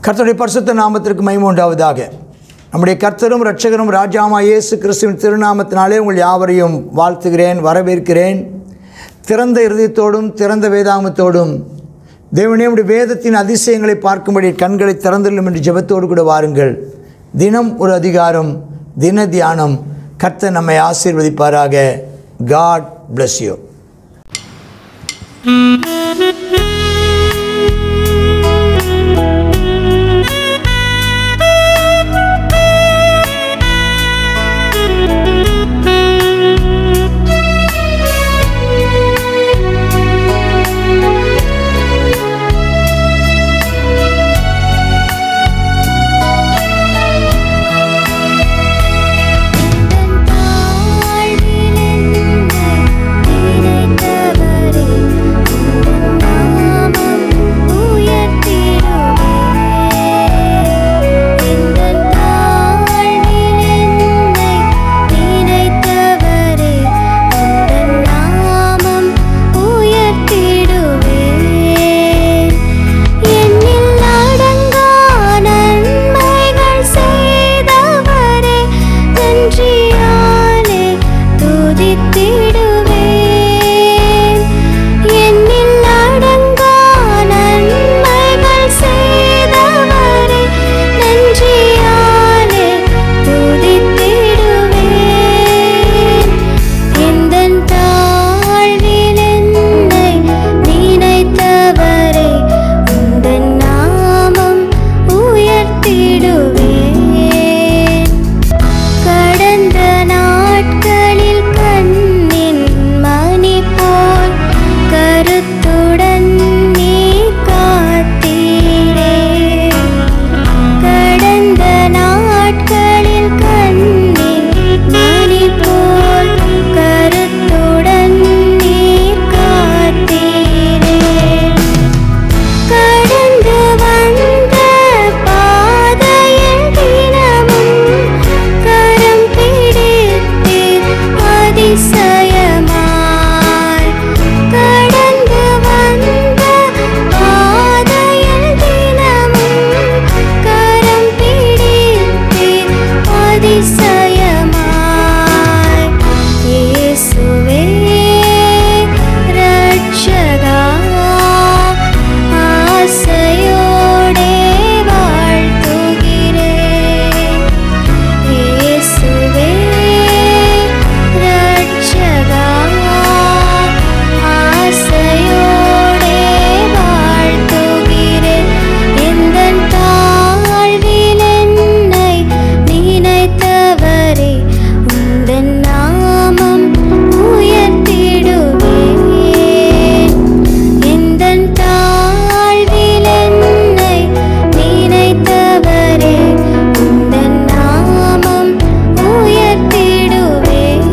கர்த்தருடைய பரிசுத்த நாமத்திற்கு மகிமை உண்டாவதாக நம்முடைய கர்த்தரும் இரட்சகரும் ராஜாமா இயேசு கிறிஸ்துவின் திருநாமத்தினாலே உங்கள் யாவரையும் வாழ்த்துகிறேன் வரவேற்கிறேன் திறந்த இருதயத்தோடும் திறந்த வேதாமத்தோடும் தேவனே உடைய வேதத்தின் அதிசயங்களை பார்க்கும்படி கண்களை திறந்துள்ளும் என்று ஜெபத்தோடு கூட வாருங்கள் தினம் ஒரு அதிகாரம் தின தியானம் கர்த்தர் நம்மை ஆசீர்வதிப்பாராக காட் bless you என்னில் அடங்கா நன்மைகள் செய்தவரே நன்றியாலே துதித்திடுவேன் என்னில் அடங்கா நன்மைகள் செய்தவரே நன்றியாலே துதித்திடுவேன் எந்தன் தாழ்வில் என்னை நினைத்தவரே உந்தன் நாமம் உயர்த்திடுவேன் கடந்த நாட்களில் கண்ணின் மணி போல் கருத்துடன் நீ காத்தீரே கடந்த நாட்களில் கண்ணின் மணி போல் கருத்துடன் நீ காத்தீரே கடந்து வந்த பாதையில் தினமும் கரம் பிடித்து அதிசயமாய் கடந்து வந்த பாதையில் தினமும் கரம் பிடித்து அதிசயமாய் இயேசுவே ரட்சகா ஆசையோடே வாழ்த்துகிறேன் இயேசுவே ரட்சகா ஆசையோடே வாழ்த்துகிறேன் எந்தன் தாழ்வில் என்னை நினைத்தவரே உந்தன் நாமம் உயர்த்திடுவேன் எந்தன் தாழ்வில் என்னை நினைத்தவரே உந்தன் நாமம் உயர்த்திடுவேன்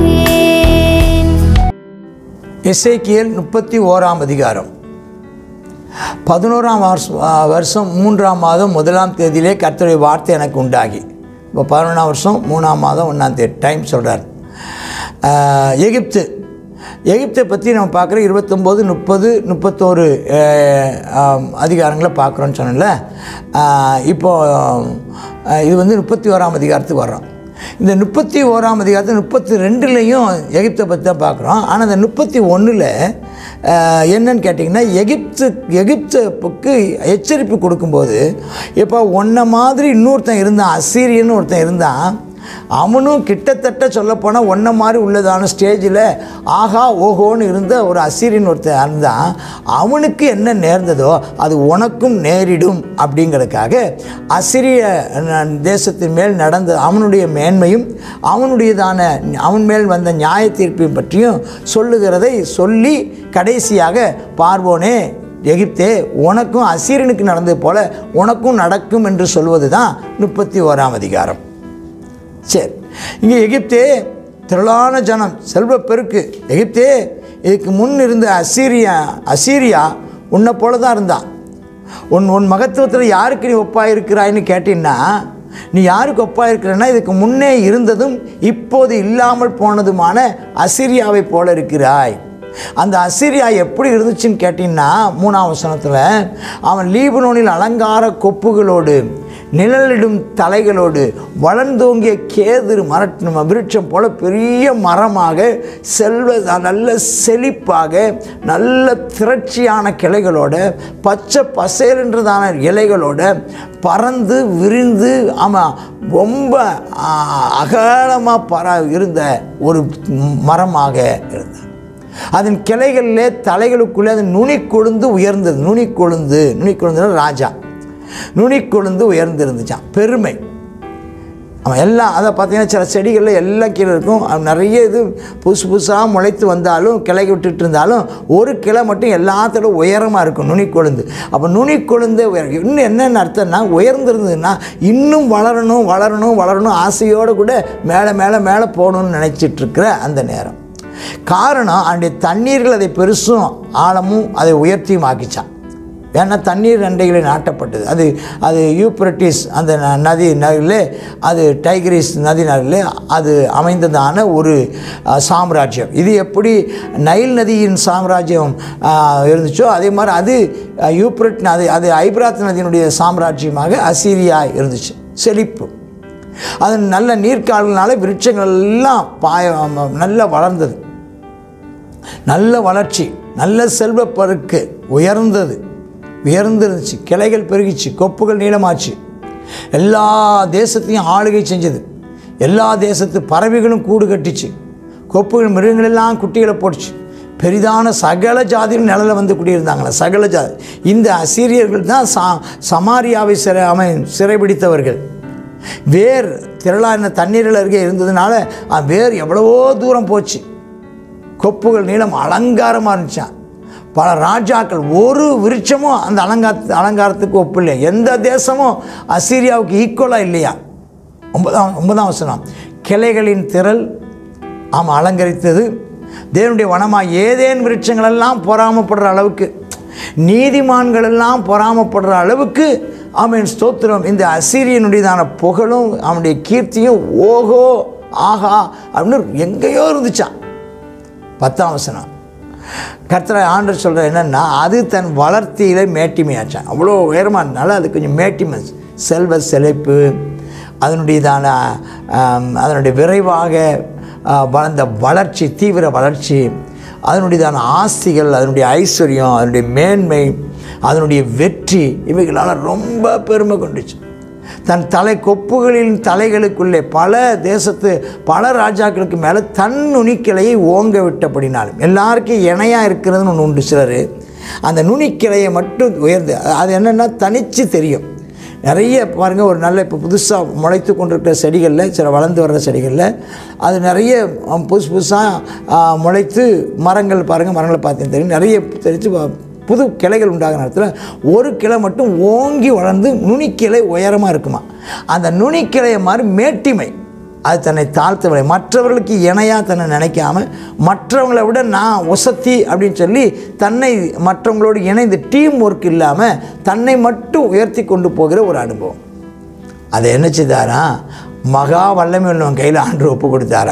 எசேக்கியேல் முப்பத்தி ஓராம் அதிகாரம் பதினோராம் வருஷம் வருஷம் மூன்றாம் மாதம் முதலாம் தேதியிலே கர்த்தருடைய வார்த்தை எனக்கு உண்டாகி இப்போ பதினொன்றாம் வருஷம் மூணாம் மாதம் ஒன்றாம் தேதி டைம் சொல்கிறார் எகிப்து எகிப்தை பற்றி நம்ம பார்க்குற இருபத்தொம்போது முப்பது முப்பத்தோரு அதிகாரங்களை பார்க்குறோன்னு சொன்னேன்ல ஆஹ் இப்போ ஆஹ் இது வந்து முப்பத்தி ஓராம் அதிகாரத்துக்கு வர்றோம் இந்த முப்பத்தி ஓராம் அதிகாரத்தில் முப்பத்தி ரெண்டுலேயும் எகிப்தை பற்றி தான் பார்க்குறோம் ஆனால் இந்த முப்பத்தி ஒன்றில் என்னன்னு கேட்டிங்கன்னா எகிப்து எகிப்துக்கு எச்சரிப்பு கொடுக்கும்போது இப்போ ஒன்றை மாதிரி இன்னொருத்தன் இருந்தான் அசீரியன்னு ஒருத்தன் இருந்தான் அவனும் கிட்டத்தட்ட சொல்லப்போனால் ஒன்றை மாதிரி உள்ளதான ஸ்டேஜில் ஆஹா ஓஹோன்னு இருந்த ஒரு அசீரியன் ஒருத்தன் இருந்தான் அவனுக்கு என்ன நேர்ந்ததோ அது உனக்கும் நேரிடும் அப்படிங்கிறதுக்காக அசிரிய ந- தேசத்தின் மேல் நடந்த அவனுடைய மேன்மையும் அவனுடையதான அவன் மேல் வந்த நியாய தீர்ப்பையும் பற்றியும் சொல்லுகிறதை சொல்லி கடைசியாக பார்வோனே எகிப்தே உனக்கும் அசீரியனுக்கு நடந்தது போல உனக்கும் நடக்கும் என்று சொல்வது தான் முப்பத்தி ஓராம் அதிகாரம் சரி இங்கே எகிப்தே திரளான ஜனம் செல்வ பெருக்கு எகிப்தே இதுக்கு முன் இருந்த அசீரியா அசீரியா உன்னை போல தான் இருந்தான் உன் உன் மகத்துவத்தில் யாருக்கு நீ ஒப்பாக இருக்கிறாய்ன்னு கேட்டீங்கன்னா நீ யாருக்கு ஒப்பாக இருக்கிறன்னா இதுக்கு முன்னே இருந்ததும் இப்போது இல்லாமல் போனதுமான அசிரியாவை போல இருக்கிறாய் அந்த அசிரியா எப்படி இருந்துச்சுன்னு கேட்டிங்கன்னா மூணாம் வசனத்தில் அவன் லீபனோனில் அலங்கார கொப்புகளோடு நிழலிடும் தலைகளோடு வளர்ந்தோங்கிய கேதுரு மரட்டின விருட்சம் போல பெரிய மரமாக செல்வ நல்ல செழிப்பாக நல்ல திரட்சியான கிளைகளோட பச்சை பசேலன்றதான இலைகளோட பறந்து விரிந்து ஆமாம் ரொம்ப அகலமாக பர இருந்த ஒரு மரமாக இருந்தார் அதன் கிளைகளிலே தலைகளுக்குள்ளே அது நுனி கொழுந்து உயர்ந்தது நுனி கொழுந்து நுனி கொழுந்துனா ராஜா நுனி கொழுந்து உயர்ந்து இருந்துச்சான் பெருமை அவன் எல்லாம் அதை பார்த்தீங்கன்னா சில செடிகளில் எல்லாம் கீழே இருக்கும் அது நிறைய இது புதுசு புதுசாக முளைத்து வந்தாலும் கிளை விட்டுட்டு இருந்தாலும் ஒரு கிளை மட்டும் எல்லாத்தோட உயரமாக இருக்கும் நுனி கொழுந்து அப்போ நுனி கொழுந்து உயர் இன்னும் என்னென்ன அர்த்தம்னா உயர்ந்திருந்ததுன்னா இன்னும் வளரணும் வளரணும் வளரணும் ஆசையோடு கூட மேலே மேலே மேலே போகணும்னு நினச்சிட்டு இருக்கிற அந்த நேரம் காரணம் அந்த தண்ணீர்கள் அதை பெருசும் ஆழமும் அதை உயர்த்தியும் ஆக்கிச்சான் ஏன்னா தண்ணீர் நண்டைகளை நாட்டப்பட்டது அது அது யூப்ரட்டிஸ் அந்த ந- நதி நகரில் அது டைகிரிஸ் நதி நகரில் அது அமைந்ததான ஒரு அஹ், சாம்ராஜ்யம் இது எப்படி நைல் நதியின் சாம்ராஜ்யம் அஹ், இருந்துச்சோ அதே மாதிரி அது அஹ், யூப்ரட் நதி அது ஐப்ராத் நதியினுடைய சாம்ராஜ்யமாக அசீரியா இருந்துச்சு செழிப்பு அது நல்ல நீர்க்கால்களால விருட்சங்கள் எல்லாம் பாய நல்லா வளர்ந்தது நல்ல வளர்ச்சி நல்ல செல்வப்பருக்கு உயர்ந்தது உயர்ந்துருந்துச்சு கிளைகள் பெருகிச்சு கொப்புகள் நீளமாச்சு எல்லா தேசத்தையும் ஆளுகை செஞ்சது எல்லா தேசத்து பறவைகளும் கூடு கட்டிச்சு கொப்புகள் மிருகங்களெல்லாம் குட்டிகளை போட்டுச்சு பெரிதான சகல ஜாதியும் நிழல வந்து குடியிருந்தாங்களே சகல ஜாதி இந்த அசீரியர்கள் தான் சா சமாரியாவை சிறை அமை சிறைபிடித்தவர்கள் வேர் திரளான தண்ணீரில் அருகே இருந்ததுனால அஹ், வேர் எவ்வளவோ தூரம் போச்சு கொப்புகள் நீளம் அலங்காரமாக இருந்துச்சான் பல ராஜாக்கள் ஒரு விருட்சமும் அந்த அலங்கார அலங்காரத்துக்கு ஒப்பில்லை எந்த தேசமும் அசீரியாவுக்கு ஈக்குவலாக இல்லையா ஒன்பதாம் ஒன்பதாம் வசனம் கிளைகளின் திரள் ஆமாம் அலங்கரித்தது தேவனுடைய வனமாக ஏதேன் விருட்சங்களெல்லாம் பொறாமப்படுற அளவுக்கு நீதிமான்கள் எல்லாம் பொறாமப்படுற அளவுக்கு ஆமீன் ஸ்தோத்திரம் இந்த அசீரியனுடையதான புகழும் அவனுடைய கீர்த்தியும் ஓஹோ ஆஹா அப்படின்னு எங்கேயோ இருந்துச்சான் பத்தாம் வசனம் கர்த்தரை ஆண்டர் சொல்கிற என்னென்னா அது தன் வளர்த்தியில மேட்டிமையாச்சான் அவ்வளோ உயரமாக இருந்தாலும் அது கொஞ்சம் மேட்டிமை செல்வ செழிப்பு அதனுடையதான ஆம், அதனுடைய விரைவாக ஆ, வளர்ந்த வளர்ச்சி தீவிர வளர்ச்சி அதனுடையதான ஆஸ்திகள் அதனுடைய ஐஸ்வர்யம் அதனுடைய மேன்மை அதனுடைய வெற்றி இவைகளால் ரொம்ப பெருமை கொண்டுச்சு தன் தலை கொப்புகளின் தலைகளுக்குள்ளே பல தேசத்து பல ராஜாக்களுக்கு மேலே தன் நுனிக்கிளையை ஓங்க விட்டபடினாலும் எல்லாருக்கும் இணையாக இருக்கிறதுன்னு ஒன்று உண்டு சிலர் அந்த நுனிக்கிளையை மட்டும் உயர்ந்து அது என்னென்னா தனித்து தெரியும் நிறைய பாருங்கள் ஒரு நல்ல இப்போ புதுசாக முளைத்து கொண்டிருக்கிற செடிகளில் சில வளர்ந்து வர்ற செடிகளில் அது நிறைய அஹ், புதுசு புதுசாக முளைத்து மரங்கள் பாருங்கள் மரங்களை பார்த்தீங்கன்னா தெரியும் நிறைய தெரித்து வ- புது கிளைகள் உண்டாகிற நேரத்தில் ஒரு கிளை மட்டும் ஓங்கி வளர்ந்து நுனிக்கிளை உயரமாக இருக்குமா அந்த நுனிக்கிளையை மாதிரி மேட்டிமை அது தன்னை தாழ்த்தவில்லை மற்றவர்களுக்கு இணையாக தன்னை நினைக்காம மற்றவங்களை விட நான் ஒசத்தி அப்படின்னு சொல்லி தன்னை மற்றவங்களோடு இணைந்து டீம் ஒர்க் இல்லாமல் தன்னை மட்டும் உயர்த்தி கொண்டு போகிற ஒரு அனுபவம் அதை என்ன செய்தாரா மகா வல்லமை உள்ளவன் கையில் ஆண்டு ஒப்பு கொடுத்தாரா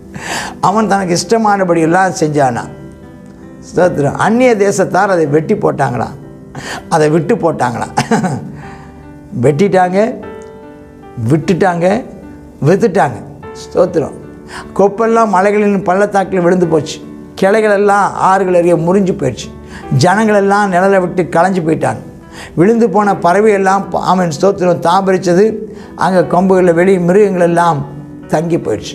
அவன் தனக்கு இஷ்டமானபடி எல்லாம் செஞ்சானா ஸ்தோத்திரம் அந்நிய தேசத்தார் அதை வெட்டி போட்டாங்களாம் அதை விட்டு போட்டாங்களாம் வெட்டிட்டாங்க விட்டுட்டாங்க வித்துட்டாங்க ஸ்தோத்திரம் கொப்பெல்லாம் மலைகளின் பள்ளத்தாக்கில் விழுந்து போச்சு கிளைகள் எல்லாம் ஆறுகள் அறிய முறிஞ்சு போயிடுச்சு ஜனங்கள் எல்லாம் நிழலை விட்டு களைஞ்சு போயிட்டாங்க விழுந்து போன பறவை எல்லாம் ஆமன் ஸ்தோத்திரம் தாபரிச்சது அங்கே கொம்புகளில் வெளி மிருகங்கள் எல்லாம் தங்கி போயிடுச்சு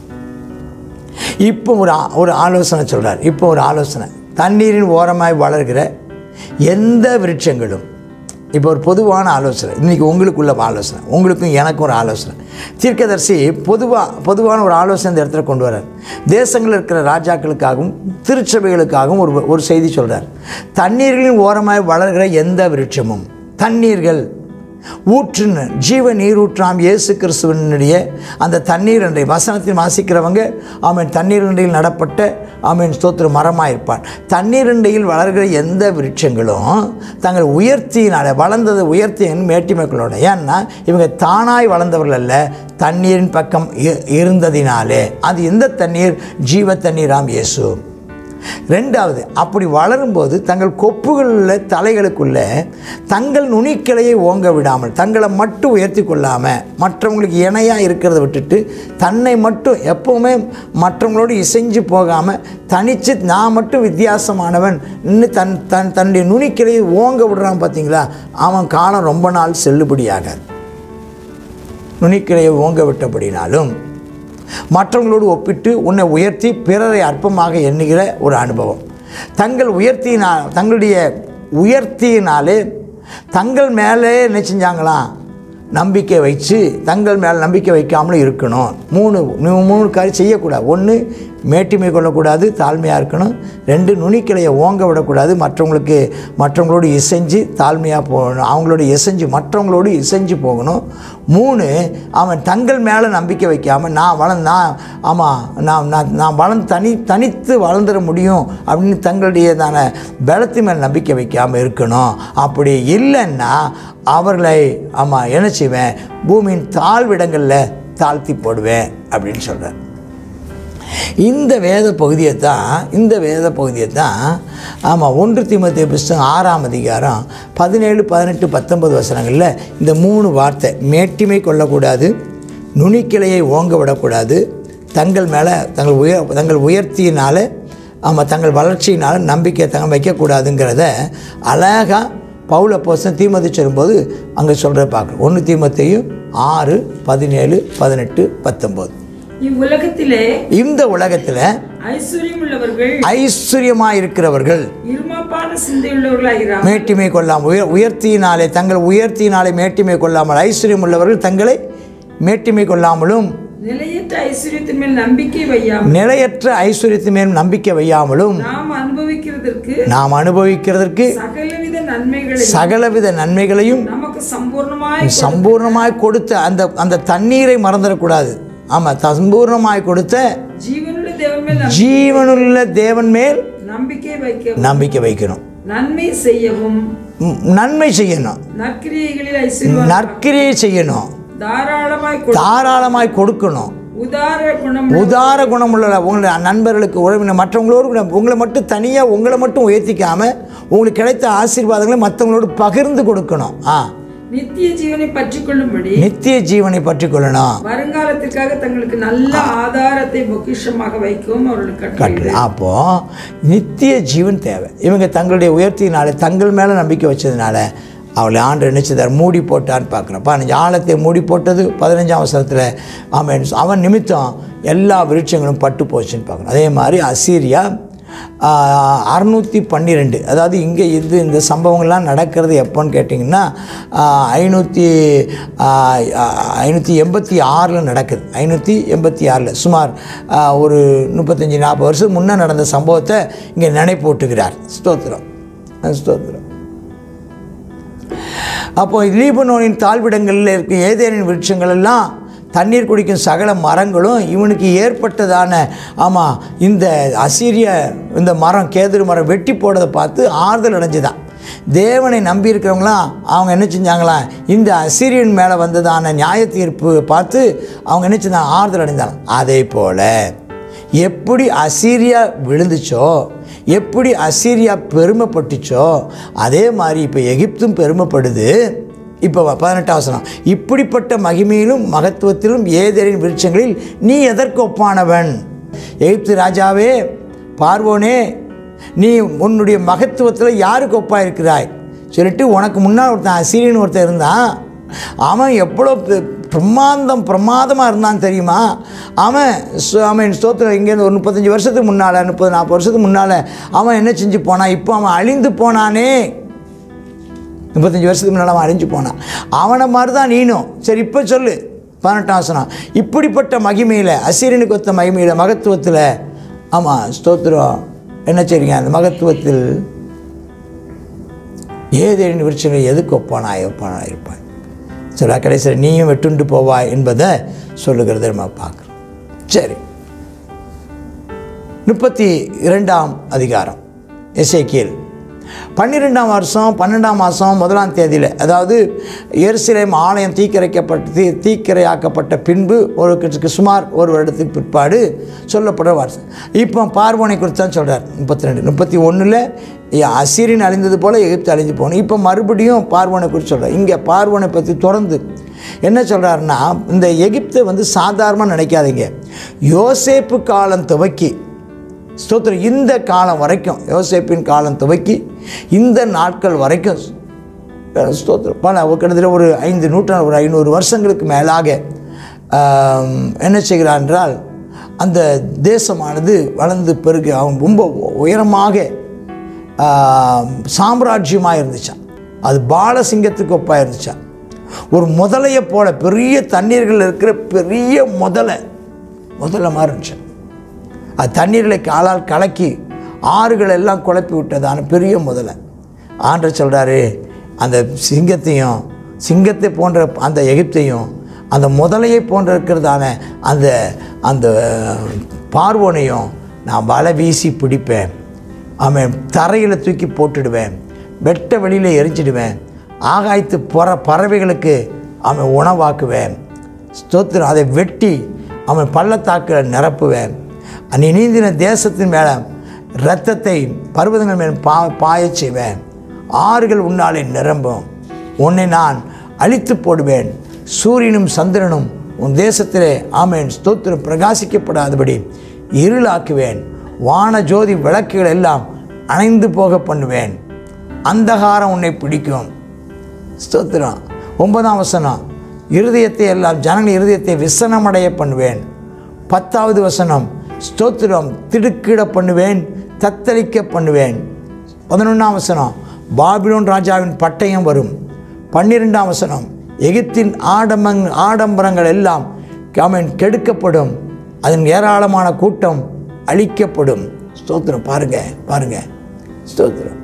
இப்போ ஒரு ஆ- ஒரு ஆலோசனை சொல்கிறார் இப்போ ஒரு ஆலோசனை தண்ணீரின் ஓரமாய் வளர்கிற எந்த விருட்சங்களும் இப்போ ஒரு பொதுவான ஆலோசனை இன்றைக்கி உங்களுக்குள்ள ஆலோசனை உங்களுக்கும் எனக்கும் ஒரு ஆலோசனை தீர்க்கதரிசி பொதுவாக பொதுவான ஒரு ஆலோசனை இந்த இடத்துல கொண்டு வரார் தேசங்களில் இருக்கிற ராஜாக்களுக்காகவும் திருச்சபைகளுக்காகவும் ஒரு ஒரு செய்தி சொல்கிறார் தண்ணீர்களின் ஓரமாய் வளர்கிற எந்த விருட்சமும் தண்ணீர்கள் ஊற்றுன்னு ஜீவ நீரூற்றாம் இயேசு கிறிஸ்துவனுடைய அந்த தண்ணீர் அன்றை வசனத்தில் வாசிக்கிறவங்க ஆமீன் தண்ணீர் அண்டையில் நடப்பட்ட ஆமீன் ஸ்தோத்திர மரமாக இருப்பான் தண்ணீர் அண்டையில் வளர்கிற எந்த விருட்சங்களும் தங்கள் உயர்த்தியினால வளர்ந்தது உயர்த்தியின் மேட்டிமைகளோட ஏன்னா இவங்க தானாய் வளர்ந்தவர்கள் அல்ல தண்ணீரின் பக்கம் இ- இருந்ததினாலே அது எந்த தண்ணீர் ஜீவ தண்ணீராம் இயேசு ரெண்டாவது அப்படி வளரும்போது தங்கள் கொப்புகளில் தலைகளுக்குள்ள தங்கள் நுனிக்கிளையை ஓங்க விடாமல் தங்களை மட்டும் உயர்த்தி கொள்ளாமல் மற்றவங்களுக்கு இணையாக இருக்கிறத விட்டுட்டு தன்னை மட்டும் எப்போவுமே மற்றவங்களோடு இசைஞ்சு போகாமல் தனித்து நான் மட்டும் வித்தியாசமானவன் இன்னும் தன் தன் தன்னுடைய நுனிக்கிளையை ஓங்க விடுறான் பார்த்தீங்களா அவன் காலம் ரொம்ப நாள் செல்லுபடியாகாது நுனிக்கிளையை ஓங்க விட்டபடினாலும் மற்றவங்களோடு ஒப்பிட்டு உன்னை உயர்த்தி பிறரை அற்பமாக எண்ணுகிற ஒரு அனுபவம் தங்கள் உயர்த்தியினால் தங்களுடைய உயர்த்தியினாலே தங்கள் மேலே என்ன செஞ்சாங்களாம் நம்பிக்கை வச்சு தங்கள் மேலே நம்பிக்கை வைக்காமலும் இருக்கணும் மூணு மூ- மூணு காரியம் செய்யக்கூடாது ஒன்று மேட்டிமை கொள்ளக்கூடாது தாழ்மையாக இருக்கணும் ரெண்டு நுனிக்கிளையை ஓங்க விடக்கூடாது மற்றவங்களுக்கு மற்றவங்களோடு இசைஞ்சு தாழ்மையாக போகணும் அவங்களோட இசைஞ்சு மற்றவங்களோடு இசைஞ்சு போகணும் மூணு அவன் தங்கள் மேலே நம்பிக்கை வைக்காமல் நான் வளர்ந்து நான் ஆமாம் நான் நான் நான் வளர்ந்து தனி தனித்து வளர்ந்துட முடியும் அப்படின்னு தங்களுடையதான பலத்து மேல் நம்பிக்கை வைக்காமல் இருக்கணும் அப்படி இல்லைன்னா அவர்களை ஆமாம் என்ன செய்வேன் பூமியின் தாழ்விடங்களில் தாழ்த்தி போடுவேன் அப்படின்னு சொல்கிறார் இந்த வேத பகுதியை தான் இந்த வேத பகுதியை தான் ஆமாம் ஒன்று தீமத்திய புஸ்தகம் ஆறாம் அதிகாரம் பதினேழு பதினெட்டு பத்தொன்பது வசனங்களில் இந்த மூணு வார்த்தை மேட்டிமை கொள்ளக்கூடாது நுனிக்கிளையை ஓங்க விடக்கூடாது தங்கள் மேலே தங்கள் உயர் தங்கள் உயர்த்தியினால் ஆமாம் தங்கள் வளர்ச்சியினால் நம்பிக்கை தங்க வைக்கக்கூடாதுங்கிறத அழகாக பவுல போசன் தீமதி சொல்லும்போது அங்கே சொல்கிறத பார்க்குறோம் ஒன்று தீமத்தையும் ஆறு பதினேழு பதினெட்டு பத்தொம்போது இவ்வுலகத்திலே இந்த உலகத்தில் ஐஸ்வர்யம் உள்ளவர்கள் ஐஸ்வர்யமாக இருக்கிறவர்கள் இருமாப்பான சிந்தையுள்ளவர்களாகிறார் மேட்டிமை கொள்ளாமல் உயர் உயர்த்தியினாலே தங்கள் உயர்த்தியினாலே மேட்டிமை கொள்ளாமல் ஐஸ்வர்யம் உள்ளவர்கள் தங்களை மேட்டிமை கொள்ளாமலும் நிலையற்ற ஐஸ்வர்யத்தின் மேல் நம்பிக்கை வையாமல் நிலையற்ற ஐஸ்வர்யத்தின் மேல் நம்பிக்கை வையாமலும் நாம் அனுபவிக்கிறதற்கு நாம் அனுபவிக்கிறதற்கு சகலவித நன்மைகளை சகலவித நன்மைகளையும் நமக்கு சம்பூர்ணமாய் சம்பூர்ணமாய் கொடுத்த அந்த அந்த தண்ணீரை மறந்துடக்கூடாது ஆமாம் சம்பூர்ணமாய் கொடுத்த ஜீவனுள்ள தேவன் மேல் நம்- ஜீவனுள்ள தேவன் மேல் நம்பிக்கை வைக்கவும் நம்பிக்கை வைக்கணும் நன்மை செய்யவும் ம், நன்மை செய்யணும் நற்கிரியைகளில் ஐஸ்வர்யம் நற்கிரியை செய்யணும் தாராளமாய் கொடு தாராளமாய் கொடுக்கணும் உதார குணம் உதார குணமுள்ள உங்களுடைய நண்பர்களுக்கு உறவினர் மற்றவங்களோடு கூட உங்களை மட்டும் தனியாக உங்களை மட்டும் உயர்த்திக்காம உங்களுக்கு கிடைத்த ஆசீர்வாதங்களை மற்றவங்களோடு பகிர்ந்து கொடுக்கணும் ஆ நித்திய ஜீவனை பற்றி கொள்ளும்படி நித்திய ஜீவனை பற்றி கொள்ளணும் வருங்காலத்திற்காக தங்களுக்கு நல்ல ஆதாரத்தை பொக்கிஷமாக வைக்கவும் அவர்களுக்கு கட்டளை கட்டளை அப்போ நித்திய ஜீவன் தேவை இவங்க தங்களுடைய உயர்த்தினால தங்கள் மேலே நம்பிக்கை வச்சதுனால அவளை ஆண்டு நினைச்சதார் மூடி போட்டான்னு பார்க்குறோம் பதினஞ்சு ஆழத்தை மூடி போட்டது பதினஞ்சாம் அவசரத்தில் அவன் அவன் நிமித்தம் எல்லா விருட்சங்களும் பட்டு போச்சுன்னு பார்க்குறோம் அதே மாதிரி அசீரியா அறுநூற்றி பன்னிரெண்டு அதாவது இங்கே இது இந்த சம்பவங்கள்லாம் நடக்கிறது எப்போன்னு கேட்டிங்கன்னா ஐநூற்றி ஐநூற்றி எண்பத்தி ஆறில் நடக்குது ஐநூற்றி எண்பத்தி ஆறில் சுமார் ஆ, ஒரு முப்பத்தஞ்சு நாற்பது வருஷம் முன்னே நடந்த சம்பவத்தை இங்கே நினைப்பூட்டுகிறார் ஸ்தோத்திரம் ஸ்தோத்திரம் அப்போ லீபனோனின் தாழ்விடங்களில் இருக்கும் ஏதேனின் விருட்சங்கள் எல்லாம் தண்ணீர் குடிக்கும் சகல மரங்களும் இவனுக்கு ஏற்பட்டதான ஆமாம் இந்த அசீரிய இந்த மரம் கேதுரு மரம் வெட்டி போடுறதை பார்த்து ஆறுதல் அடைஞ்சுதான் தேவனை நம்பி இருக்கிறவங்களாம் அவங்க என்ன செஞ்சாங்களாம் இந்த அசீரியன் மேலே வந்ததான நியாய தீர்ப்பு பார்த்து அவங்க என்ன செஞ்சாங்க ஆறுதல் அடைந்தாங்க அதே போல் எப்படி அசீரியா விழுந்துச்சோ எப்படி அசீரியா பெருமைப்பட்டுச்சோ அதே மாதிரி இப்போ எகிப்தும் பெருமைப்படுது இப்போ பதினெட்டாம் வசனம் இப்படிப்பட்ட மகிமையிலும் மகத்துவத்திலும் ஏதேரின் விருட்சங்களில் நீ எதற்கு ஒப்பானவன் எகிப்து ராஜாவே பார்வோனே நீ உன்னுடைய மகத்துவத்தில் யாருக்கு ஒப்பா இருக்கிறாய் சொல்லிட்டு உனக்கு முன்னால் ஒருத்தன் அசீரியன் ஒருத்தன் இருந்தான் அவன் எவ்வளோ பெ- பிரமாந்தம் பிரமாதமாக இருந்தான் தெரியுமா அவன் சு- அவன் ஸ்தோத்திரம் இங்கேருந்து ஒரு முப்பத்தஞ்சு வருஷத்துக்கு முன்னால் முப்பது நாற்பது வருஷத்துக்கு முன்னால் அவன் என்ன செஞ்சு போனான் இப்போ அவன் அழிந்து போனானே முப்பத்தஞ்சு வருஷத்துக்கு முன்னால் அவன் அழிஞ்சு போனான் அவனை மாதிரி தான் நீனும் சரி இப்போ சொல்லு பதினெட்டாம் வசனம் இப்படிப்பட்ட மகிமையில் அசீரனுக்கு ஒத்த மகிமையில் மகத்துவத்தில் ஆமாம் ஸ்தோத்திரம் என்ன செய்றீங்க அந்த மகத்துவத்தில் ஏதேனும் விருட்சங்கள் எதுக்கு ஒப்பானாய் ஒப்பானாய் இருப்பாய் சொல்ல கடைசியில் நீயும் வெட்டுண்டு போவாய் என்பதை சொல்லுகிறத நம்ம பார்க்குறோம் சரி முப்பத்தி இரண்டாம் அதிகாரம் எசேக்கியேல் பன்னிரெண்டாம் வருஷம் பன்னெண்டாம் மாதம் முதலாம் தேதியில் அதாவது எருசலேம் ஆலயம் தீக்கிரைக்கப்பட்ட தீ தீக்கிரையாக்கப்பட்ட பின்பு ஒரு கிட்ட- சுமார் ஒரு வருடத்துக்கு பிற்பாடு சொல்லப்படுற வருஷம் இப்போ பார்வோனை குறித்து தான் சொல்கிறார் முப்பத்தி ரெண்டு முப்பத்தி ஒன்றில் அசீரின் அழிந்தது போல் எகிப்து அழிஞ்சு போகணும் இப்போ மறுபடியும் பார்வோனை குறித்து சொல்கிறார் இங்கே பார்வோனை பற்றி தொடர்ந்து என்ன சொல்கிறாருன்னா இந்த எகிப்தை வந்து சாதாரணமாக நினைக்காதீங்க யோசேப்பு காலம் துவக்கி ஸ்தோத்திரம் இந்த காலம் வரைக்கும் யோசேப்பின் காலம் துவக்கி இந்த நாட்கள் வரைக்கும் ஸ்தோத்திரம் பல கிட்டத்தட்ட ஒரு ஐந்து நூற்றாண்டு ஒரு ஐநூறு வருஷங்களுக்கு மேலாக ஆம், என்ன செய்கிறார் என்றால் அந்த தேசமானது வளர்ந்து பெருகி அவன் ரொம்ப உயரமாக ஆம், சாம்ராஜ்யமாக இருந்துச்சான் அது பாலசிங்கத்துக்கு ஒப்பாக இருந்துச்சான் ஒரு முதலையை போல பெரிய தண்ணீர்கள் இருக்கிற பெரிய முதலை முதல்ல மாதிரி இருந்துச்சு அது தண்ணீர்களை காலால் கலக்கி ஆறுகள் எல்லாம் குழப்பி விட்டதான பெரிய முதலை ஆண்டர் சொல்கிறாரு அந்த சிங்கத்தையும் சிங்கத்தை போன்ற அந்த எகிப்தையும் அந்த முதலையை போன்ற இருக்கிறதான அந்த அந்த பார்வோனையும் நான் வலை வீசி பிடிப்பேன் அவன் தரையில் தூக்கி போட்டுடுவேன் வெட்ட வெளியில் எரிஞ்சிடுவேன் ஆகாயத்து புற பறவைகளுக்கு அவன் உணவாக்குவேன் ஸ்தோத்திரம் அதை வெட்டி அவன் பள்ளத்தாக்கில் நிரப்புவேன் நீ நீந்தின தேசத்தின் மேலே இரத்தத்தை பர்வதங்கள் மேல் பா பாயச் செய்வேன் ஆறுகள் உன்னாலே நிரம்பும் உன்னை நான் அழித்து போடுவேன் சூரியனும் சந்திரனும் உன் தேசத்திலே ஆமேன் ஸ்தோத்திரம் பிரகாசிக்கப்படாதபடி இருளாக்குவேன் வான ஜோதி விளக்குகள் எல்லாம் அணைந்து போக பண்ணுவேன் அந்தகாரம் உன்னை பிடிக்கும் ஸ்தோத்திரம் ஒன்பதாம் வசனம் இருதயத்தை எல்லாம் ஜனங்கள் இருதயத்தை விசனமடைய பண்ணுவேன் பத்தாவது வசனம் ஸ்தோத்திரம் திடுக்கிட பண்ணுவேன் தத்தளிக்க பண்ணுவேன் பதினொன்றாம் வசனம் பாபிலோன் ராஜாவின் பட்டயம் வரும் பன்னிரெண்டாம் வசனம் எகிப்தின் ஆடம்பங் ஆடம்பரங்கள் எல்லாம் அவன் கெடுக்கப்படும் அதன் ஏராளமான கூட்டம் அழிக்கப்படும் ஸ்தோத்திரம் பாருங்க பாருங்க ஸ்தோத்திரம்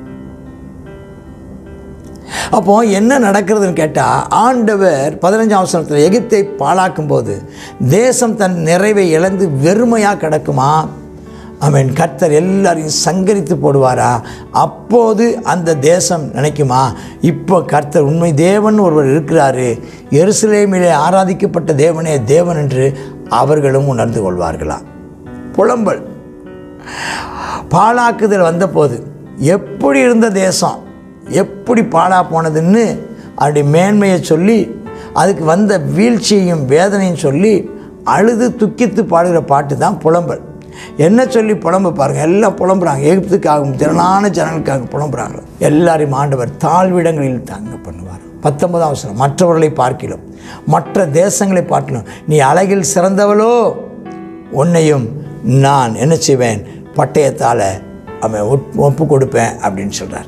அப்போ என்ன நடக்கிறதுன்னு கேட்டால் ஆண்டவர் பதினஞ்சாம் அவசரத்தில் எகிப்தை பாழாக்கும் போது தேசம் தன் நிறைவை இழந்து வெறுமையாக கிடக்குமா அவன் கர்த்தர் எல்லாரையும் சங்கரித்து போடுவாரா அப்போது அந்த தேசம் நினைக்குமா இப்போ கர்த்தர் உண்மை தேவன் ஒருவர் இருக்கிறாரு எருசலேமிலே ஆராதிக்கப்பட்ட தேவனே தேவன் என்று அவர்களும் உணர்ந்து கொள்வார்களா புலம்பல் பாழாக்குதல் வந்தபோது எப்படி இருந்த தேசம் எப்படி பாழா போனதுன்னு அப்படி மேன்மையை சொல்லி அதுக்கு வந்த வீழ்ச்சியையும் வேதனையும் சொல்லி அழுது துக்கித்து பாடுகிற பாட்டு தான் புலம்பல் என்ன சொல்லி புலம்ப பாருங்கள் எல்லாம் புலம்புறாங்க எகிப்துக்காகவும் திரளான ஜனங்களுக்காக புலம்புறாங்க எல்லாரையும் ஆண்டவர் தாழ்விடங்களில் தங்க பண்ணுவார் பத்தொன்பதாம் வசனம் மற்றவர்களை பார்க்கிலும் மற்ற தேசங்களை பார்க்கிலும் நீ அழகில் சிறந்தவளோ உன்னையும் நான் என்ன செய்வேன் பட்டயத்தால் அவன் ஒப்- ஒப்பு கொடுப்பேன் அப்படின்னு சொல்கிறார்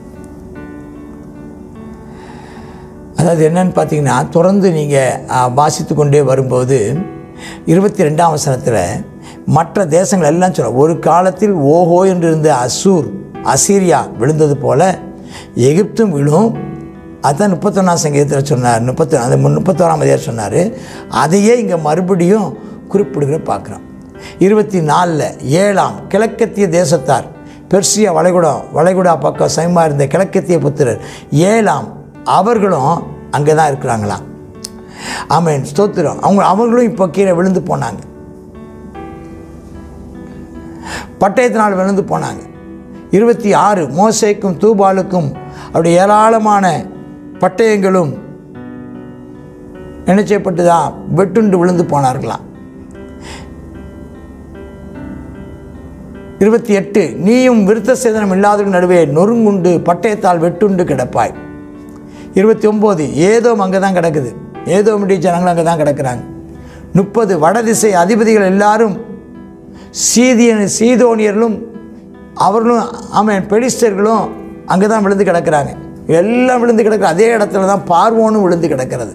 அதாவது என்னன்னு பார்த்தீங்கன்னா தொடர்ந்து நீங்கள் வாசித்து கொண்டே வரும்போது இருபத்தி ரெண்டாம் வசனத்தில் மற்ற தேசங்கள் எல்லாம் சொல்ல ஒரு காலத்தில் ஓஹோ என்று இருந்த அசூர் அசீரியா விழுந்தது போல எகிப்தும் விழும் அதான் முப்பத்தொன்னாம் சங்கீதத்தில் சொன்னார் முப்பத்தி அந்த முப்பத்தோராம் அதிகாரம் சொன்னார் அதையே இங்கே மறுபடியும் குறிப்பிடுகிற பார்க்குறோம் இருபத்தி நாலில் ஏழாம் கிழக்கத்திய தேசத்தார் பெர்சியா வளைகுடா வளைகுடா பக்கம் சமயமாக இருந்த கிழக்கத்திய புத்திரர் ஏழாம் அவர்களும் அங்கே தான் இருக்கிறாங்களாம் ஆமென் ஸ்தோத்திரம் அவங்க அவங்களும் இப்போ கீழே விழுந்து போனாங்க பட்டயத்தினால் விழுந்து போனாங்க இருபத்தி ஆறு மோசேக்கும் தூபாலுக்கும் அப்படி ஏராளமான பட்டயங்களும் என்ன செய்யப்பட்டுதா வெட்டுண்டு விழுந்து போனார்களாம் இருபத்தி எட்டு நீயும் விருத்த சேதனம் இல்லாதவர்கள் நடுவே நொறுங்குண்டு பட்டயத்தால் வெட்டுண்டு கிடப்பாய் இருபத்தி ஒம்பது ஏதோ அங்கே தான் கிடக்குது ஏதோ முடிய ஜனங்கள் அங்கே தான் கிடக்குறாங்க முப்பது வடதிசை அதிபதிகள் எல்லாரும் சீதியன் சீதோனியர்களும் அவர்களும் ஆமாம் பெலிஸ்டர்களும் அங்கே தான் விழுந்து கிடக்குறாங்க எல்லாம் விழுந்து கிடக்குற அதே இடத்துல தான் பார்வோனும் விழுந்து கிடக்கிறது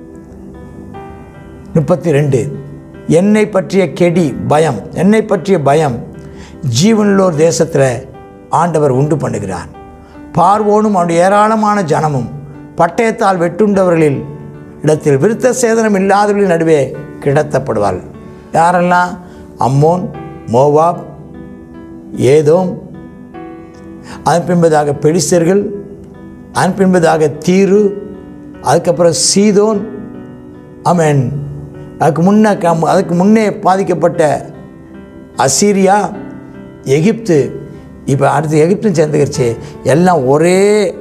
முப்பத்தி ரெண்டு என்னை பற்றிய கெடி பயம் என்னை பற்றிய பயம் ஜீவனுள்ளோர் தேசத்தில் ஆண்டவர் உண்டு பண்ணுகிறார் பார்வோனும் அவனுடைய ஏராளமான ஜனமும் பட்டயத்தால் வெட்டுண்டவர்களில் இடத்தில் விருத்த சேதனம் இல்லாதவர்களின் நடுவே கிடத்தப்படுவார்கள் யாரெல்லாம் அம்மோன் மோவாப் ஏதோம் அதன் பின்பதாக பெலிஸ்தர்கள் அதன் பின்பதாக தீரு அதுக்கப்புறம் சீதோன் ஆமென் அதுக்கு முன்ன க- அதுக்கு முன்னே பாதிக்கப்பட்ட அசீரியா எகிப்து இப்போ அடுத்து எகிப்தும் சேர்ந்துக்கிடுச்சு எல்லாம் ஒரே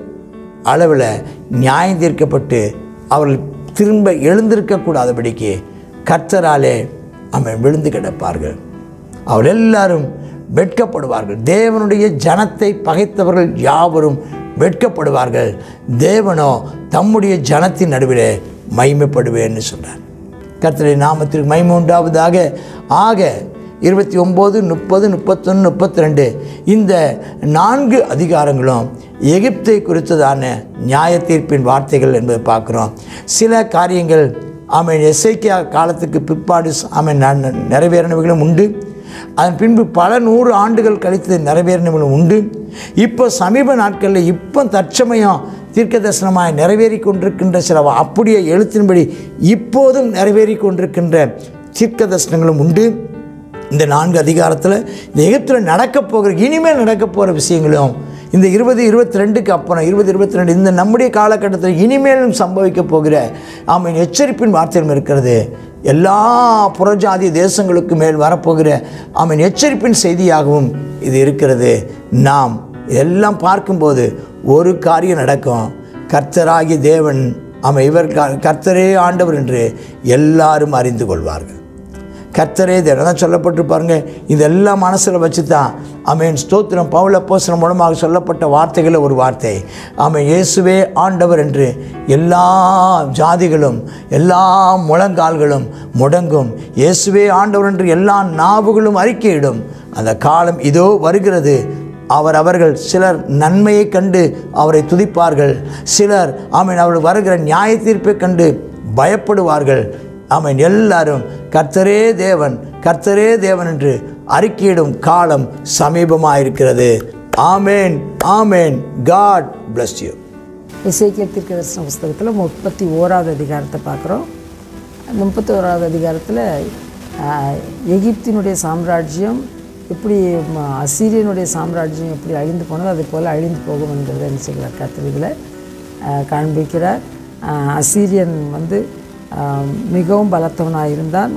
அளவில் நியாயம் தீர்க்கப்பட்டு அவர்கள் திரும்ப எழுந்திருக்கக்கூடாதபடிக்கு கர்த்தராலே அவன் விழுந்து கிடப்பார்கள் அவர்கள் எல்லாரும் வெட்கப்படுவார்கள் தேவனுடைய ஜனத்தை பகைத்தவர்கள் யாவரும் வெட்கப்படுவார்கள் தேவனோ தம்முடைய ஜனத்தின் நடுவிலே மகிமைப்படுவேன்னு சொல்றார் கர்த்தருடைய நாமத்திற்கு மகிமை உண்டாவதாக ஆக இருபத்தி ஒம்பது முப்பது முப்பத்தொன்று முப்பத்தி ரெண்டு இந்த நான்கு அதிகாரங்களும் எகிப்தை குறித்ததான நியாய தீர்ப்பின் வார்த்தைகள் என்பதை பார்க்குறோம் சில காரியங்கள் ஆமென் எஸ்ஐக்கியா காலத்துக்கு பிற்பாடு ஆமென் ந- நிறைவேறினவைகளும் உண்டு அதன் பின்பு பல நூறு ஆண்டுகள் கழித்து நிறைவேறினவர்களும் உண்டு இப்போ சமீப நாட்களில் இப்போ தற்சமயம் தீர்க்க தரிசனமாய் நிறைவேறி கொண்டிருக்கின்ற சில வா- அப்படியே எழுத்தின்படி இப்போதும் நிறைவேறி கொண்டிருக்கின்ற தீர்க்க தரிசனங்களும் உண்டு இந்த நான்கு அதிகாரத்தில் இந்த எகிப்தில் நடக்கப் போகிற இனிமேல் நடக்கப் போகிற விஷயங்களும் இந்த இருபது இருபத்தி ரெண்டுக்கு அப்புறம் இருபது இருபத்தி ரெண்டு இந்த நம்முடைய காலகட்டத்தில் இனிமேலும் சம்பவிக்க போகிற ஆமீன் எச்சரிப்பின் வார்த்தையும் இருக்கிறது எல்லா புறஜாதி தேசங்களுக்கு மேல் வரப்போகிற ஆமீன் எச்சரிப்பின் செய்தியாகவும் இது இருக்கிறது நாம் எல்லாம் பார்க்கும்போது ஒரு காரியம் நடக்கும் கர்த்தராகிய தேவன் ஆமாம் இவர் க- கர்த்தரே ஆண்டவர் என்று எல்லாரும் அறிந்து கொள்வார்கள் கர்த்தரே தேவன் தான் சொல்லப்பட்டு பாருங்க இதெல்லாம் மனசில் வச்சு தான் ஆமென் ஸ்தோத்திரம் பவுல போசனம் மூலமாக சொல்லப்பட்ட வார்த்தைகளில் ஒரு வார்த்தை ஆமென் இயேசுவே ஆண்டவர் என்று எல்லா ஜாதிகளும் எல்லா முழங்கால்களும் முடங்கும் இயேசுவே ஆண்டவர் என்று எல்லா நாவுகளும் அறிக்கையிடும் அந்த காலம் இதோ வருகிறது அவர் அவர்கள் சிலர் நன்மையை கண்டு அவரை துதிப்பார்கள் சிலர் ஆமென் அவர் வருகிற நியாய தீர்ப்பை கண்டு பயப்படுவார்கள் ஆமென் எல்லாரும் கர்த்தரே தேவன் கர்த்தரே தேவன் என்று அறிக்கையிடும் காலம் சமீபமாயிருக்கிறது ஆமேன் ஆமேன் காட் bless யூ இசைக்கிய தீர்க்கதரிசன புஸ்தகத்தில் முப்பத்தி ஓராவது அதிகாரத்தை பார்க்குறோம் அந்த முப்பத்தி ஓராவது அதிகாரத்தில் ஆஹ், எகிப்தினுடைய சாம்ராஜ்யம் எப்படி ம- அசீரியனுடைய சாம்ராஜ்யம் எப்படி அழிந்து போனதோ அதே போல் அழிந்து போகும் என்கிறத என்ன செய்கிறார் கர்த்தர் இதில் ஆஹ், காண்பிக்கிறார் ஆஹ், அசீரியன் வந்து ஆஹ், மிகவும் பலத்தவனாக இருந்தான்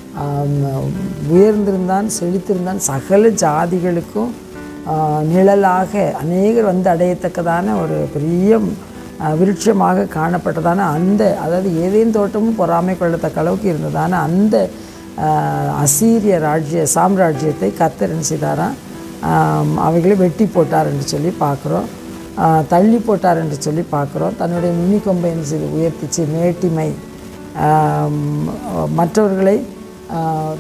ஆஹ், உயர்ந்திருந்தான் செழித்திருந்தான் சகல ஜாதிகளுக்கும் ஆஹ் நிழலாக அநேகர் வந்து அடையத்தக்கதான ஒரு பெரிய ஆஹ் விருட்சமாக காணப்பட்டதான அந்த அதாவது ஏதேன் தோட்டமும் பொறாமை கொள்ளத்தக்க அளவுக்கு இருந்ததான அந்த ஆஹ் அசீரிய ராஜ்ய சாம்ராஜ்யத்தை கர்த்தர் என்ன செய்தாராம் ஆம், அவைகளை வெட்டி போட்டார் என்று சொல்லி பார்க்குறோம் தள்ளி போட்டார் என்று சொல்லி பார்க்குறோம் தன்னுடைய நுனிக்கொம்பை என்ன செய்து உயர்த்திச்சு மேட்டிமை ஆம், மற்றவர்களை ஆஹ்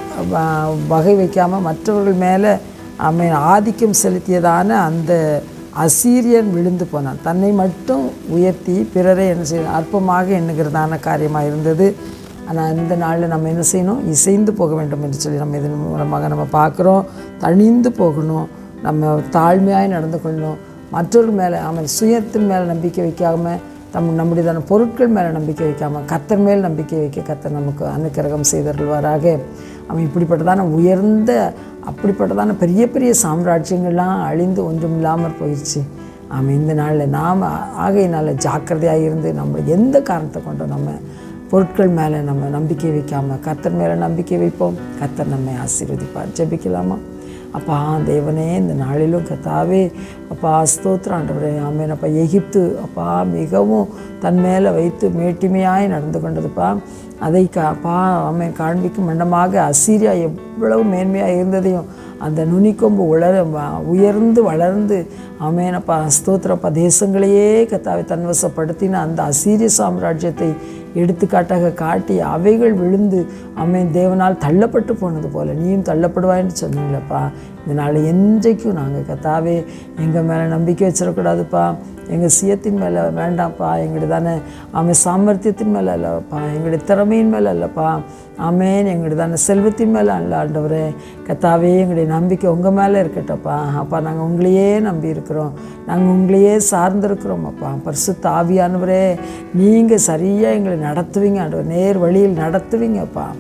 வ- வகை வைக்காமல் மற்றவர்கள் மேலே அவன் ஆதிக்கம் செலுத்தியதான அந்த அசீரியன் விழுந்து போனான் தன்னை மட்டும் உயர்த்தி பிறரை என்ன செய்ய அற்பமாக எண்ணுகிறதான காரியமாக இருந்தது ஆனால் இந்த நாளில் நம்ம என்ன செய்யணும் இசைந்து போக வேண்டும் என்று சொல்லி நம்ம இதன் மூலமாக நம்ம பார்க்குறோம் தணிந்து போகணும் நம்ம தாழ்மையாய் நடந்து கொள்ளணும் மற்றவர்கள் மேலே அவன் சுயத்தின் மேலே நம்பிக்கை வைக்காமல் தம் நம்முடையதான பொருட்கள் மேலே நம்பிக்கை வைக்காமல் கத்தர் மேல் நம்பிக்கை வைக்க கத்தர் நமக்கு அனுக்கிரகம் செய்தருள்வாராக அவன் இப்படிப்பட்டதான உயர்ந்த அப்படிப்பட்டதான பெரிய பெரிய சாம்ராஜ்யங்கள்லாம் அழிந்து ஒன்றும் இல்லாமல் போயிடுச்சு அவன் இந்த நாளில் நாம் ஆகையினால ஜாக்கிரதையாக இருந்து நம்ம எந்த காரணத்தை கொண்டு நம்ம பொருட்கள் மேலே நம்ம நம்பிக்கை வைக்காமல் கத்தர் மேலே நம்பிக்கை வைப்போம் கத்தர் நம்மை ஆசீர்வதிப்பார் ஜெபிக்கலாமா அப்பா தேவனே இந்த நாளிலும் கத்தாவே அப்பா ஸ்தோத்திரம் ஆண்டவரே ஆமேன் அப்பா எகிப்து அப்பா மிகவும் தன் மேலே வைத்து மேட்டிமையாய் நடந்து கொண்டதுப்பா அதை கா அப்பா ஆமேன் காண்பிக்கும் மண்டமாக அசீரியா எவ்வளவு மேன்மையாக இருந்ததையும் அந்த நுனிக்கொம்பு உலர வ- உயர்ந்து வளர்ந்து ஆமேனப்பா ஸ்தோத்திரப்பா தேசங்களையே கத்தாவை தன்வசப்படுத்தின அந்த அசீரிய சாம்ராஜ்யத்தை எடுத்துக்காட்டாக காட்டி அவைகள் விழுந்து ஆமேன் தேவனால் தள்ளப்பட்டு போனது போல நீயும் தள்ளப்படுவாய்ன்னு சொன்னீங்களப்பா இந்த நாள் என்றைக்கும் நாங்கள் கத்தாவே எங்கள் மேலே நம்பிக்கை வச்சிடக்கூடாதுப்பா எங்கள் சுயத்தின் மேலே வேண்டாம்ப்பா எங்களுடைய தானே ஆமாம் சாமர்த்தியத்தின் மேலே இல்லைப்பா எங்களுடைய திறமையின் மேலே இல்லைப்பா ஆமேன் எங்களுடைய தானே செல்வத்தின் மேலே அல்ல ஆண்டவரே கத்தாவே எங்களுடைய நம்பிக்கை உங்கள் மேலே இருக்கட்டப்பா அப்பா நாங்கள் உங்களையே நம்பி இருக்கிறோம் நாங்கள் உங்களையே சார்ந்திருக்கிறோம் அப்பா பரிசுத்த ஆவியானவரே நீங்கள் சரியாக எங்களை நடத்துவீங்க ஆண்டவர் நேர் வழியில் நடத்துவீங்கப்பா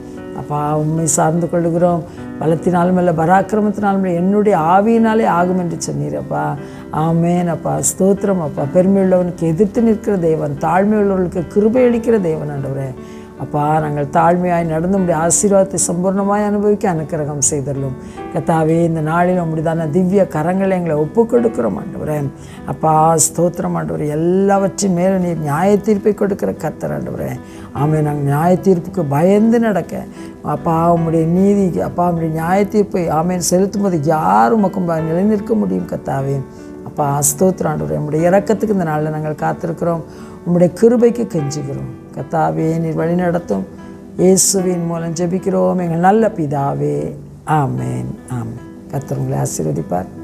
அப்பா உண்மை சார்ந்து கொள்கிறோம் பலத்தினாலும் இல்லை பராக்கிரமத்தினாலும் இல்லை என்னுடைய ஆவியினாலே ஆகும் என்று சொன்னீரப்பா ஆமேன் அப்பா ஸ்தோத்திரம் அப்பா பெருமை உள்ளவனுக்கு எதிர்த்து நிற்கிற தேவன் தாழ்மை உள்ளவர்களுக்கு கிருபை அளிக்கிற தேவன் ஆண்டவரே அப்பா நாங்கள் தாழ்மையாய் நடந்து முடிய ஆசீர்வாதத்தை சம்பூர்ணமாய் அனுபவிக்க அனுக்கிரகம் செய்தள்ளும் கத்தாவே இந்த நாளில் உங்களுதான திவ்ய கரங்களை எங்களை ஒப்புக் கொடுக்கிறோம் ஆண்டவரே அப்பா ஸ்தோத்திரம் ஆண்டவரே எல்லாவற்றின் மேலே நீர் நியாய தீர்ப்பை கொடுக்கிற கர்த்தர் ஆண்டவரே ஆமே நாங்கள் நியாய தீர்ப்புக்கு பயந்து நடக்க அப்பா உம்முடைய நீதி அப்பா உம்முடைய நியாய தீர்ப்பை ஆமேன் செலுத்தும் போது யாரும் உமக்கும் ப- நிலைநிற்க முடியும் கத்தாவே அப்பா ஸ்தோத்திரம் ஆண்டவரே உம்முடைய இறக்கத்துக்கு இந்த நாளில் நாங்கள் காத்திருக்கிறோம் உம்முடைய கிருபைக்கு கெஞ்சுகிறோம் கத்தாவே நீர் வழி நடத்தும் இயேசுவின் மூலம் ஜெபிக்கிறோம் எங்கள் நல்ல பிதாவே ஆமேன் ஆமேன் கர்த்தர் உங்களை ஆசீர்வதிப்பார்